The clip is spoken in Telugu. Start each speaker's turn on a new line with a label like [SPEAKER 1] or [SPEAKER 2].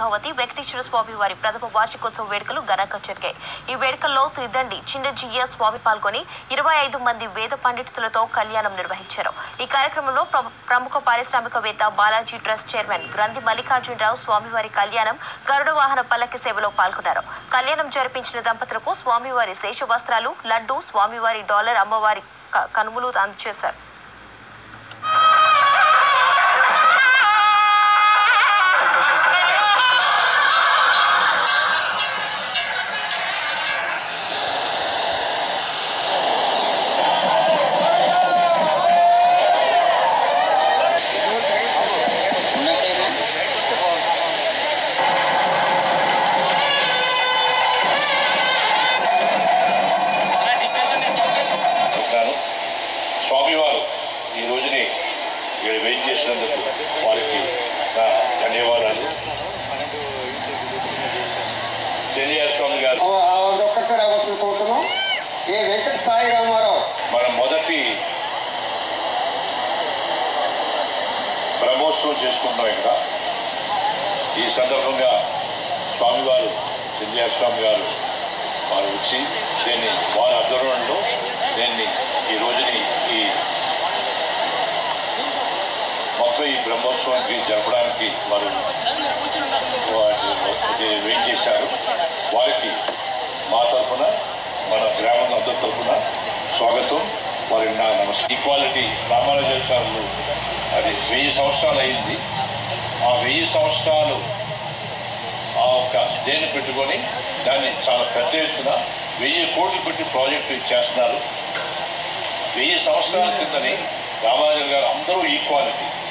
[SPEAKER 1] పద్మావతి వెంకటేశ్వర స్వామి వారి ప్రథమ వార్షికోత్సవ వేడుకలు ఘనంగా జరిగాయి ఈ వేడుకల్లో త్రిదండి చిన్నజీయ స్వామి పాల్గొని ఇరవై ఐదు మంది వేద పండితులతో కళ్యాణం నిర్వహించారు ఈ కార్యక్రమంలో ప్ర- ప్రముఖ పారిశ్రామికవేత్త బాలాజీ ట్రస్ట్ చైర్మన్ గ్రంథి మల్లికార్జునరావు స్వామివారి కళ్యాణం గరుడ వాహన పల్లకి సేవలో పాల్గొన్నారు కళ్యాణం జరిపించిన దంపతులకు స్వామివారి శేష వస్త్రాలు లడ్డు స్వామివారి డాలర్ అమ్మవారి క- కనుములు అందజేశారు
[SPEAKER 2] చెప్తాను స్వామివారు ఈ రోజుని ఇక్కడ వెయిట్ చేసినందుకు వారికి నా ధన్యవాదాలు చెన్నయ్య స్వామి గారు
[SPEAKER 3] అదొక్కటి రావాల్సిన కోరుతున్నాం ఏ వెంకట సాయి రామారావు
[SPEAKER 2] మన మొదటి బ్రహ్మోత్సవం చేసుకుంటాం ఇక్కడ ఈ సందర్భంగా స్వామివారు చెన్నయ్య స్వామి గారు వారు వచ్చి దీన్ని వారి ఆధ్వర్యంలో దీన్ని ఈ రోజుని ఈ మొత్తం ఈ బ్రహ్మోత్సవానికి జరపడానికి వారు వాటి వెయిట్ చేశారు వారికి మా తరఫున మన గ్రామం అందరి తరఫున స్వాగతం వారికి నా నమస్కారం ఈక్వాలిటీ రామానుజాచార్యులు అది వెయ్యి సంవత్సరాలు అయింది ఆ వెయ్యి సంవత్సరాలు ఆ ఒక్క దేన్ని పెట్టుకొని దాన్ని చాలా పెద్ద ఎత్తున వెయ్యి కోట్లు పెట్టి ప్రాజెక్టు చేస్తున్నారు వెయ్యి సంవత్సరాల కిందని రామానుజన్ గారు అందరూ ఈక్వాలిటీ